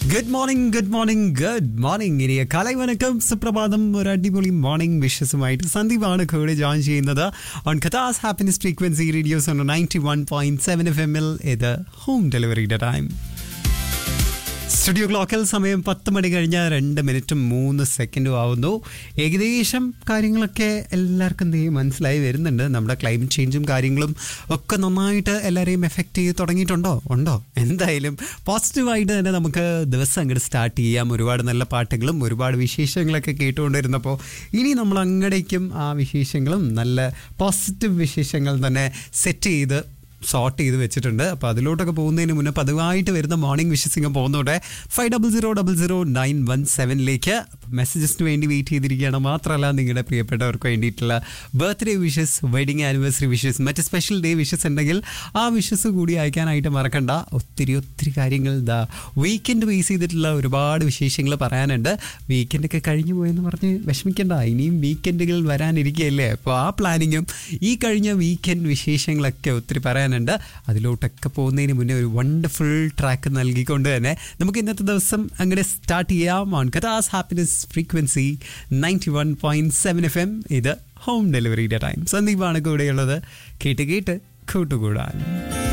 good morning good morning good morning ഇനിയ കലൈ വണക്കം സുപ്രഭാതം ഒരു അടിപൊളി മോർണിംഗ് വിഷസുമായിട്ട് സന്ദീപാണ് കൂടെ ജോയിൻ ചെയ്യുന്നത് ഓൺ കഥാസ് happiness frequency radio's ninety one point seven F എമ്മിൽ ഇത് ഹോം ഡെലിവറിയുടെ ടൈം സ്റ്റുഡിയോ ക്ലോക്കിൽ സമയം പത്ത് മണി കഴിഞ്ഞ രണ്ട് മിനിറ്റും മൂന്ന് സെക്കൻഡും ആവുന്നു ഏകദേശം കാര്യങ്ങളൊക്കെ എല്ലാവർക്കും എന്ത് ചെയ്യും മനസ്സിലായി വരുന്നുണ്ട് നമ്മുടെ ക്ലൈമറ്റ് ചേഞ്ചും കാര്യങ്ങളും ഒക്കെ നന്നായിട്ട് എല്ലാവരെയും എഫക്റ്റ് ചെയ്ത് തുടങ്ങിയിട്ടുണ്ടോ ഉണ്ടോ എന്തായാലും പോസിറ്റീവായിട്ട് തന്നെ നമുക്ക് ദിവസം അങ്ങോട്ട് സ്റ്റാർട്ട് ചെയ്യാം ഒരുപാട് നല്ല പാട്ടുകളും ഒരുപാട് വിശേഷങ്ങളൊക്കെ കേട്ടുകൊണ്ടിരുന്നപ്പോൾ ഇനി നമ്മൾ അങ്ങടേക്കും ആ വിശേഷങ്ങളും നല്ല പോസിറ്റീവ് വിശേഷങ്ങൾ തന്നെ സെറ്റ് ചെയ്ത് സോർട്ട് ചെയ്ത് വെച്ചിട്ടുണ്ട് അപ്പോൾ അതിലോട്ടൊക്കെ പോകുന്നതിന് മുന്നേ പതിവായിട്ട് വരുന്ന മോർണിംഗ് വിഷസിംഗ് പോകുന്നതോടെ five double zero double zero nine one സെവനിലേക്ക് മെസ്സേജസിന് വേണ്ടി വെയിറ്റ് ചെയ്തിരിക്കുകയാണ് മാത്രമല്ല നിങ്ങളുടെ പ്രിയപ്പെട്ടവർക്ക് വേണ്ടിയിട്ടുള്ള birthday wishes wedding anniversary wishes മറ്റ് സ്പെഷ്യൽ ഡേ വിഷസ് ഉണ്ടെങ്കിൽ ആ വിഷസ് കൂടി അയക്കാനായിട്ട് മറക്കണ്ട ഒത്തിരി ഒത്തിരി കാര്യങ്ങൾ ഇതാ വീക്കെൻഡ് ബേസ് ചെയ്തിട്ടുള്ള ഒരുപാട് വിശേഷങ്ങൾ പറയാനുണ്ട് വീക്കെൻഡൊക്കെ കഴിഞ്ഞു പോയെന്ന് പറഞ്ഞ് വിഷമിക്കണ്ട ഇനിയും വീക്കെൻഡുകൾ വരാനിരിക്കുകയല്ലേ അപ്പോൾ ആ പ്ലാനിങ്ങും ഈ കഴിഞ്ഞ വീക്കെൻഡ് വിശേഷങ്ങളൊക്കെ ഒത്തിരി പറയാനുണ്ട് അതിലോട്ടൊക്കെ പോകുന്നതിന് മുന്നേ ഒരു വണ്ടർഫുൾ ട്രാക്ക് നൽകിക്കൊണ്ട് തന്നെ നമുക്ക് ഇന്നത്തെ ദിവസം അങ്ങനെ സ്റ്റാർട്ട് ചെയ്യാം ഓൺ കഥാസ് happiness frequency ninety one point seven F M ഇത് ഹോം ഡെലിവറിയുടെ ടൈം സന്ദീപാണ് കൂടെയുള്ളത് കേട്ട് കേട്ട് കൂട്ടുകൂടാൻ